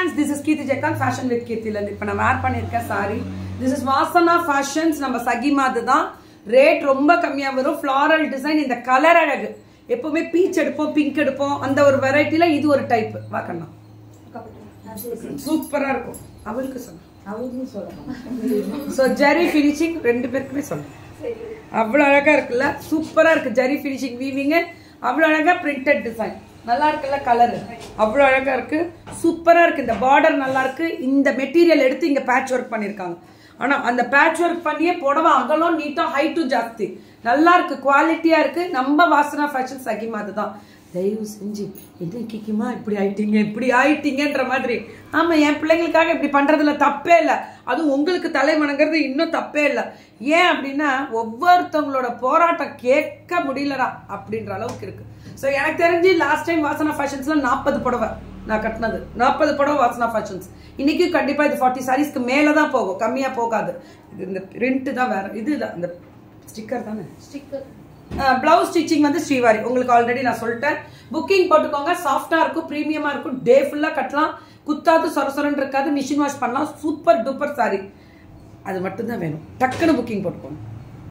friends this is Keerthi ஜெக்கான் fashion with கீர்த்தில இப்போ நான் வேர் பண்ணியிருக்கேன் sorry this is Vasana fashions நம்ம சகிமாது தான் ரேட் ரொம்ப கம்மியாக வரும் ஃப்ளாரல் டிசைன் இந்த கலர் அழகு எப்பவுமே பீச் எடுப்போம் பிங்க் எடுப்போம் அந்த ஒரு வெரைட்டில இது ஒரு டைப் வாக்கண்ணா சூப்பரா இருக்கும் அவளுக்கு சொன்ன அவளுக்கும் சொல்லணும் ஸோ ஜரி ஃபினிஷிங் ரெண்டு பேருக்குமே சொல்லுங்க அவ்வளோ அழகா இருக்குல்ல சூப்பரா இருக்கு ஜரி ஃபினிஷிங் வீவிங்க அவ்வளோ அழகா பிரிண்டட் டிசைன் நல்லா இருக்குல்ல கலர் அவ்வளோ அழகா இருக்கு சூப்பரா இருக்கு இந்த பார்டர் நல்லா இருக்கு இந்த மெட்டீரியல் எடுத்து இங்க பேட்ச் ஒர்க் பண்ணிருக்காங்க ஆனா அந்த பேட்ச் ஒர்க் பண்ணியே புடவை அகலம் நீட்டா ஹைட்டும் ஜாஸ்தி நல்லா இருக்கு குவாலிட்டியா இருக்கு நம்ம வாசனா ஃபேஷன் சகிமா அதுதான் தயவு செஞ்சு என்ன கிக்கிமா இப்படி ஆயிட்டீங்க இப்படி ஆயிட்டீங்கன்ற மாதிரி ஆமா என் பிள்ளைங்களுக்காக இப்படி பண்றதுல தப்பே இல்லை அதுவும் உங்களுக்கு தலை வணங்குறது இன்னும் தப்பே இல்லை ஏன் அப்படின்னா ஒவ்வொருத்தவங்களோட போராட்டம் கேட்க முடியலடா அப்படின்ற அளவுக்கு இருக்கு ஸோ எனக்கு தெரிஞ்சு லாஸ்ட் டைம் வாசனா ஃபேஷன்ஸ்ல நாற்பது புடவை நான் கட்டினது நாற்பது புடவை வாசனா ஃபேஷன்ஸ் இன்னைக்கு கண்டிப்பா இது ஃபார்ட்டி சாரீஸ்க்கு மேல தான் போகும் கம்மியா போகாது இது இந்த பிரிண்ட் தான் வேற இதுதான் இந்த ஸ்டிக்கர் தானே ஸ்டிக்கர் பிளவுஸ் ஸ்டிச்சிங் வந்து ஸ்ரீவாரி உங்களுக்கு ஆல்ரெடி நான் சொல்லிட்டேன் புக்கிங் போட்டுக்கோங்க சாஃப்டா இருக்கும் ப்ரீமியமா இருக்கும் டே ஃபுல்லா கட்டலாம் குத்தாது சொரசொரன்னு இருக்காது மிஷின் வாஷ் பண்ணலாம் சூப்பர் டூப்பர் சாரி அது மட்டும்தான் வேணும் டக்குன்னு புக்கிங் போட்டுக்கோங்க